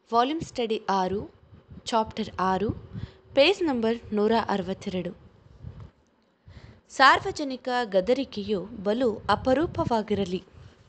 volume study ಆರು chapter ಆರು page number ನೂರ ಅರವತ್ತೆರಡು ಸಾರ್ವಜನಿಕ ಗದರಿಕೆಯು ಬಲು ಅಪರೂಪವಾಗಿರಲಿ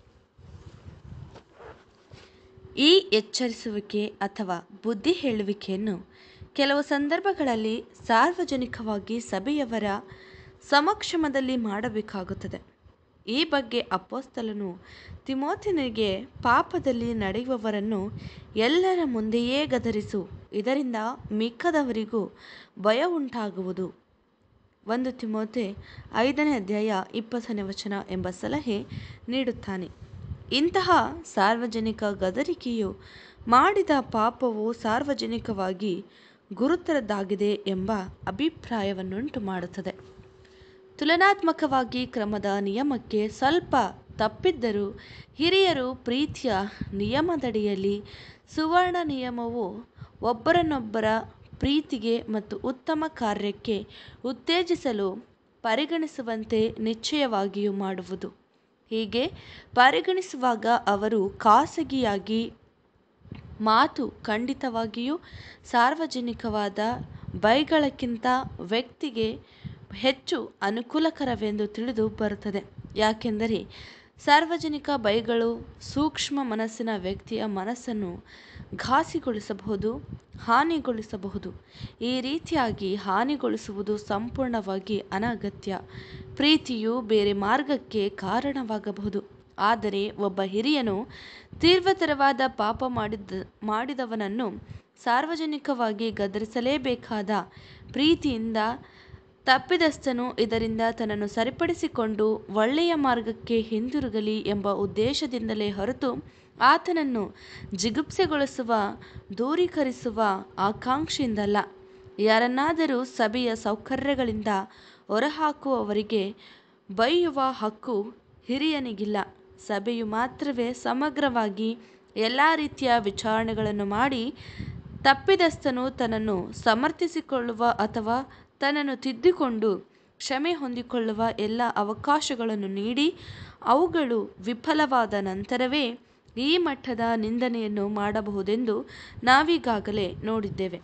ಈ ಎಚ್ಚರಿಸುವಿಕೆ ಅಥವಾ ಬುದ್ಧಿ ಹೇಳುವಿಕೆಯನ್ನು ಕೆಲವು ಸಂದರ್ಭಗಳಲ್ಲಿ ಸಾರ್ವಜನಿಕವಾಗಿ ಸಭೆಯವರ ಸಮಕ್ಷಮದಲ್ಲಿ ಮಾಡಬೇಕಾಗುತ್ತದೆ ಈ ಬಗ್ಗೆ ಅಪೊಸ್ತಲನು ತಿಮೋಥನಿಗೆ ಪಾಪದಲ್ಲಿ ನಡೆಯುವವರನ್ನು ಎಲ್ಲರ ಮುಂದೆಯೇ ಗದರಿಸು ಇದರಿಂದ ಮಿಕ್ಕದವರಿಗೂ ಭಯ ಉಂಟಾಗುವುದು ಒಂದು ತಿಮೋಥೆ ಐದನೇ ಅಧ್ಯಾಯ ಇಪ್ಪತ್ತನೇ ವಚನ ಎಂಬ ಸಲಹೆ ನೀಡುತ್ತಾನೆ ಇಂತಹ ಸಾರ್ವಜನಿಕ ಗದರಿಕೆಯು ಮಾಡಿದ ಪಾಪವು ಸಾರ್ವಜನಿಕವಾಗಿ ಗುರುತರದ್ದಾಗಿದೆ ಎಂಬ ಅಭಿಪ್ರಾಯವನ್ನುಂಟು ಮಾಡುತ್ತದೆ ತುಲನಾತ್ಮಕವಾಗಿ ಕ್ರಮದ ನಿಯಮಕ್ಕೆ ಸ್ವಲ್ಪ ತಪ್ಪಿದ್ದರೂ ಹಿರಿಯರು ಪ್ರೀತಿಯ ನಿಯಮದಡಿಯಲ್ಲಿ ಸುವರ್ಣ ನಿಯಮವು ಒಬ್ಬರನ್ನೊಬ್ಬರ ಪ್ರೀತಿಗೆ ಮತ್ತು ಉತ್ತಮ ಕಾರ್ಯಕ್ಕೆ ಉತ್ತೇಜಿಸಲು ಪರಿಗಣಿಸುವಂತೆ ನಿಶ್ಚಯವಾಗಿಯೂ ಮಾಡುವುದು ಹೀಗೆ ಪರಿಗಣಿಸುವಾಗ ಅವರು ಖಾಸಗಿಯಾಗಿ ಮಾತು ಖಂಡಿತವಾಗಿಯೂ ಸಾರ್ವಜನಿಕವಾದ ಬೈಗಳಕ್ಕಿಂತ ವ್ಯಕ್ತಿಗೆ ಹೆಚ್ಚು ಅನುಕೂಲಕರವೆಂದು ತಿಳಿದು ಬರುತ್ತದೆ ಯಾಕೆಂದರೆ ಸಾರ್ವಜನಿಕ ಬೈಗಳು ಸೂಕ್ಷ್ಮ ಮನಸ್ಸಿನ ವ್ಯಕ್ತಿಯ ಮನಸ್ಸನ್ನು ಘಾಸಿಗೊಳಿಸಬಹುದು ಹಾನಿಗೊಳಿಸಬಹುದು ಈ ರೀತಿಯಾಗಿ ಹಾನಿಗೊಳಿಸುವುದು ಸಂಪೂರ್ಣವಾಗಿ ಅನಗತ್ಯ ಪ್ರೀತಿಯು ಬೇರೆ ಮಾರ್ಗಕ್ಕೆ ಕಾರಣವಾಗಬಹುದು ಆದರೆ ಒಬ್ಬ ಹಿರಿಯನು ತೀವ್ರತರವಾದ ಪಾಪ ಮಾಡಿದ ಮಾಡಿದವನನ್ನು ಸಾರ್ವಜನಿಕವಾಗಿ ಗದರಿಸಲೇಬೇಕಾದ ಪ್ರೀತಿಯಿಂದ ತಪ್ಪಿತಸ್ಥನು ಇದರಿಂದ ತನ್ನನ್ನು ಸರಿಪಡಿಸಿಕೊಂಡು ಒಳ್ಳೆಯ ಮಾರ್ಗಕ್ಕೆ ಹಿಂದಿರುಗಲಿ ಎಂಬ ಉದ್ದೇಶದಿಂದಲೇ ಹೊರತು ಆತನನ್ನು ಜಿಗುಪ್ಸೆಗೊಳಿಸುವ ದೂರೀಕರಿಸುವ ಆಕಾಂಕ್ಷೆಯಿಂದಲ್ಲ ಯಾರನ್ನಾದರೂ ಸಭೆಯ ಸೌಕರ್ಯಗಳಿಂದ ಹೊರಹಾಕುವವರಿಗೆ ಬೈಯುವ ಹಕ್ಕು ಹಿರಿಯನಿಗಿಲ್ಲ ಸಭೆಯು ಮಾತ್ರವೇ ಸಮಗ್ರವಾಗಿ ಎಲ್ಲ ರೀತಿಯ ವಿಚಾರಣೆಗಳನ್ನು ಮಾಡಿ ತಪ್ಪಿತಸ್ಥನು ತನ್ನನ್ನು ಸಮರ್ಥಿಸಿಕೊಳ್ಳುವ ಅಥವಾ ತನ್ನನ್ನು ತಿದ್ದಿಕೊಂಡು ಕ್ಷಮೆ ಹೊಂದಿಕೊಳ್ಳುವ ಎಲ್ಲ ಅವಕಾಶಗಳನ್ನು ನೀಡಿ ಅವುಗಳು ವಿಫಲವಾದ ನಂತರವೇ ಈ ಮಟ್ಟದ ನಿಂದನೆಯನ್ನು ಮಾಡಬಹುದೆಂದು ನಾವೀಗಾಗಲೇ ನೋಡಿದ್ದೇವೆ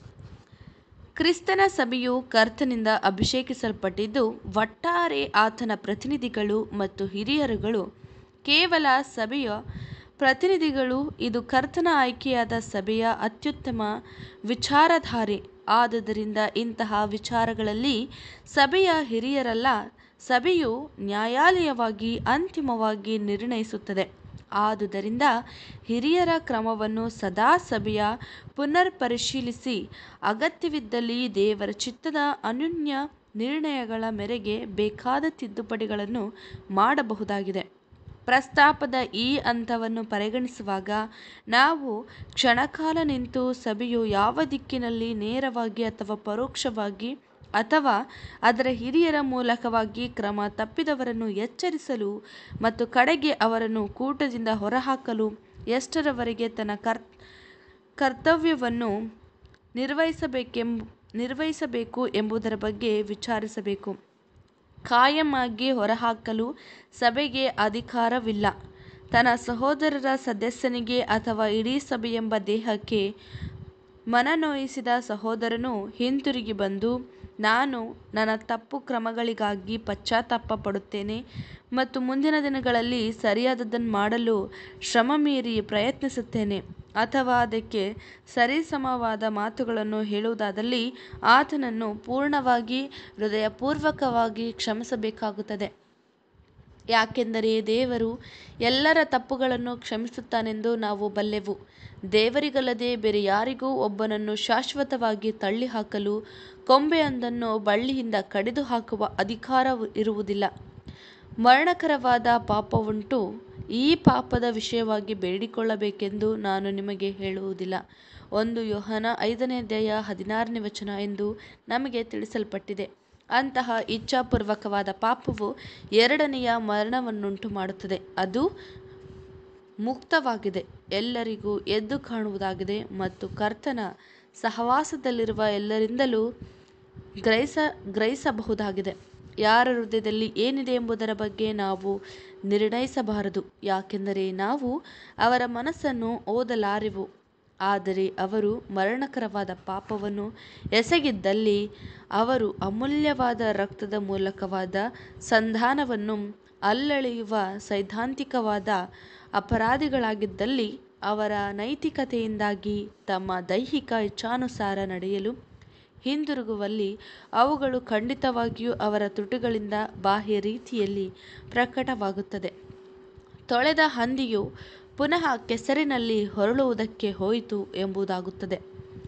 ಕ್ರಿಸ್ತನ ಸಭೆಯು ಕರ್ತನಿಂದ ಅಭಿಷೇಕಿಸಲ್ಪಟ್ಟಿದ್ದು ಒಟ್ಟಾರೆ ಆತನ ಪ್ರತಿನಿಧಿಗಳು ಮತ್ತು ಹಿರಿಯರುಗಳು ಕೇವಲ ಸಭೆಯ ಪ್ರತಿನಿಧಿಗಳು ಇದು ಕರ್ತನ ಆಯ್ಕೆಯಾದ ಸಭೆಯ ಅತ್ಯುತ್ತಮ ವಿಚಾರಧಾರೆ ಆದುದರಿಂದ ಇಂತಹ ವಿಚಾರಗಳಲ್ಲಿ ಸಭೆಯ ಹಿರಿಯರಲ್ಲ ಸಭೆಯು ನ್ಯಾಯಾಲಯವಾಗಿ ಅಂತಿಮವಾಗಿ ನಿರ್ಣಯಿಸುತ್ತದೆ ಆದುದರಿಂದ ಹಿರಿಯರ ಕ್ರಮವನ್ನು ಸದಾ ಸಭೆಯ ಪುನರ್ ಪರಿಶೀಲಿಸಿ ಅಗತ್ಯವಿದ್ದಲ್ಲಿ ದೇವರ ಚಿತ್ತದ ಅನನ್ಯ ನಿರ್ಣಯಗಳ ಮೇರೆಗೆ ಬೇಕಾದ ತಿದ್ದುಪಡಿಗಳನ್ನು ಮಾಡಬಹುದಾಗಿದೆ ಪ್ರಸ್ತಾಪದ ಈ ಹಂತವನ್ನು ಪರಿಗಣಿಸುವಾಗ ನಾವು ಕ್ಷಣಕಾಲ ನಿಂತು ಸಭೆಯು ಯಾವ ದಿಕ್ಕಿನಲ್ಲಿ ನೇರವಾಗಿ ಅಥವಾ ಪರೋಕ್ಷವಾಗಿ ಅಥವಾ ಅದರ ಹಿರಿಯರ ಮೂಲಕವಾಗಿ ಕ್ರಮ ತಪ್ಪಿದವರನ್ನು ಎಚ್ಚರಿಸಲು ಮತ್ತು ಕಡೆಗೆ ಅವರನ್ನು ಕೂಟದಿಂದ ಹೊರಹಾಕಲು ಎಷ್ಟರವರೆಗೆ ತನ್ನ ಕರ್ ಕರ್ತವ್ಯವನ್ನು ನಿರ್ವಹಿಸಬೇಕೆಂಬ ನಿರ್ವಹಿಸಬೇಕು ಎಂಬುದರ ಬಗ್ಗೆ ವಿಚಾರಿಸಬೇಕು ಕಾಯಮಾಗಿ ಹೊರಹಾಕಲು ಸಭೆಗೆ ಅಧಿಕಾರವಿಲ್ಲ ತನ್ನ ಸಹೋದರರ ಸದಸ್ಯನಿಗೆ ಅಥವಾ ಇಡೀ ಸಭೆಯೆಂಬ ದೇಹಕ್ಕೆ ಮನನೋಯಿಸಿದ ಸಹೋದರನು ಹಿಂತಿರುಗಿ ಬಂದು ನಾನು ನನ್ನ ತಪ್ಪು ಕ್ರಮಗಳಿಗಾಗಿ ಪಶ್ಚಾತ್ತಾಪ ಪಡುತ್ತೇನೆ ಮತ್ತು ಮುಂದಿನ ದಿನಗಳಲ್ಲಿ ಸರಿಯಾದದನ್ನು ಮಾಡಲು ಶ್ರಮ ಮೀರಿ ಪ್ರಯತ್ನಿಸುತ್ತೇನೆ ಅಥವಾ ಅದಕ್ಕೆ ಸರಿಸಮವಾದ ಮಾತುಗಳನ್ನು ಹೇಳುವುದಾದಲ್ಲಿ ಆತನನ್ನು ಪೂರ್ಣವಾಗಿ ಹೃದಯಪೂರ್ವಕವಾಗಿ ಕ್ಷಮಿಸಬೇಕಾಗುತ್ತದೆ ಯಾಕೆಂದರೆ ದೇವರು ಎಲ್ಲರ ತಪ್ಪುಗಳನ್ನು ಕ್ಷಮಿಸುತ್ತಾನೆಂದು ನಾವು ಬಲ್ಲೆವು ದೇವರಿಗಲ್ಲದೆ ಬೇರೆ ಯಾರಿಗೂ ಒಬ್ಬನನ್ನು ಶಾಶ್ವತವಾಗಿ ತಳ್ಳಿಹಾಕಲು ಕೊಂಬೆಯೊಂದನ್ನು ಬಳ್ಳಿಯಿಂದ ಕಡಿದು ಹಾಕುವ ಅಧಿಕಾರ ಇರುವುದಿಲ್ಲ ಮರಣಕರವಾದ ಪಾಪವುಂಟು ಈ ಪಾಪದ ವಿಷಯವಾಗಿ ಬೇಡಿಕೊಳ್ಳಬೇಕೆಂದು ನಾನು ನಿಮಗೆ ಹೇಳುವುದಿಲ್ಲ ಒಂದು ಯೋಹನ ಐದನೇ ಅಧ್ಯಾಯ ಹದಿನಾರನೇ ವಚನ ಎಂದು ನಮಗೆ ತಿಳಿಸಲ್ಪಟ್ಟಿದೆ ಅಂತಹ ಇಚ್ಛಾಪೂರ್ವಕವಾದ ಪಾಪವು ಎರಡನೆಯ ಮರಣವನ್ನುಂಟು ಮಾಡುತ್ತದೆ ಅದು ಮುಕ್ತವಾಗಿದೆ ಎಲ್ಲರಿಗೂ ಎದ್ದು ಕಾಣುವುದಾಗಿದೆ ಮತ್ತು ಕರ್ತನ ಸಹವಾಸದಲ್ಲಿರುವ ಎಲ್ಲರಿಂದಲೂ ಗ್ರಹಿಸ ಗ್ರಹಿಸಬಹುದಾಗಿದೆ ಯಾರ ಹೃದಯದಲ್ಲಿ ಏನಿದೆ ಎಂಬುದರ ಬಗ್ಗೆ ನಾವು ನಿರ್ಣಯಿಸಬಾರದು ಯಾಕೆಂದರೆ ನಾವು ಅವರ ಮನಸ್ಸನ್ನು ಓದಲಾರೆವು ಆದರೆ ಅವರು ಮರಣಕರವಾದ ಪಾಪವನ್ನು ಎಸಗಿದ್ದಲ್ಲಿ ಅವರು ಅಮೂಲ್ಯವಾದ ರಕ್ತದ ಮೂಲಕವಾದ ಸಂಧಾನವನ್ನು ಅಲ್ಲಳೆಯುವ ಸೈದ್ಧಾಂತಿಕವಾದ ಅಪರಾಧಿಗಳಾಗಿದ್ದಲ್ಲಿ ಅವರ ನೈತಿಕತೆಯಿಂದಾಗಿ ತಮ್ಮ ದೈಹಿಕ ಇಚ್ಛಾನುಸಾರ ನಡೆಯಲು ಹಿಂದಿರುಗುವಲ್ಲಿ ಅವುಗಳು ಖಂಡಿತವಾಗಿಯೂ ಅವರ ತುಟಿಗಳಿಂದ ಬಾಹ್ಯ ರೀತಿಯಲ್ಲಿ ಪ್ರಕಟವಾಗುತ್ತದೆ ತೊಳೆದ ಹಂದಿಯು ಪುನಃ ಕೆಸರಿನಲ್ಲಿ ಹೊರಳುವುದಕ್ಕೆ ಹೋಯಿತು ಎಂಬುದಾಗುತ್ತದೆ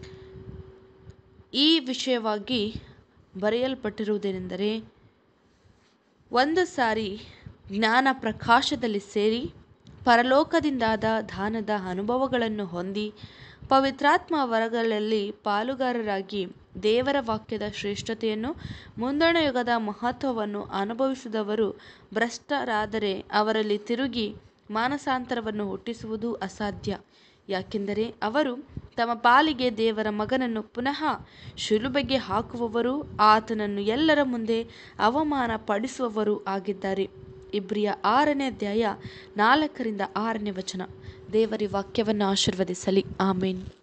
ಈ ವಿಷಯವಾಗಿ ಬರೆಯಲ್ಪಟ್ಟಿರುವುದೇನೆಂದರೆ ಒಂದು ಸಾರಿ ಜ್ಞಾನ ಪ್ರಕಾಶದಲ್ಲಿ ಸೇರಿ ಪರಲೋಕದಿಂದಾದ ದಾನದ ಅನುಭವಗಳನ್ನು ಹೊಂದಿ ಪವಿತ್ರಾತ್ಮ ವರಗಳಲ್ಲಿ ಪಾಲುಗಾರರಾಗಿ ದೇವರ ವಾಕ್ಯದ ಶ್ರೇಷ್ಠತೆಯನ್ನು ಮುಂದಣ ಯುಗದ ಮಹತ್ವವನ್ನು ಅನುಭವಿಸಿದವರು ಭ್ರಷ್ಟರಾದರೆ ಅವರಲ್ಲಿ ತಿರುಗಿ ಮಾನಸಾಂತರವನ್ನು ಹುಟ್ಟಿಸುವುದು ಅಸಾಧ್ಯ ಯಾಕೆಂದರೆ ಅವರು ತಮ್ಮ ಪಾಲಿಗೆ ದೇವರ ಮಗನನ್ನು ಪುನಃ ಶಿಲುಬೆಗೆ ಹಾಕುವವರು ಆತನನ್ನು ಎಲ್ಲರ ಮುಂದೆ ಅವಮಾನ ಪಡಿಸುವವರು ಆಗಿದ್ದಾರೆ ಇಬ್ರಿಯ ಆರನೇ ಅಧ್ಯಾಯ ನಾಲ್ಕರಿಂದ ಆರನೇ ವಚನ ದೇವರ ವಾಕ್ಯವನ್ನು ಆಶೀರ್ವದಿಸಲಿ ಆಮೇನ್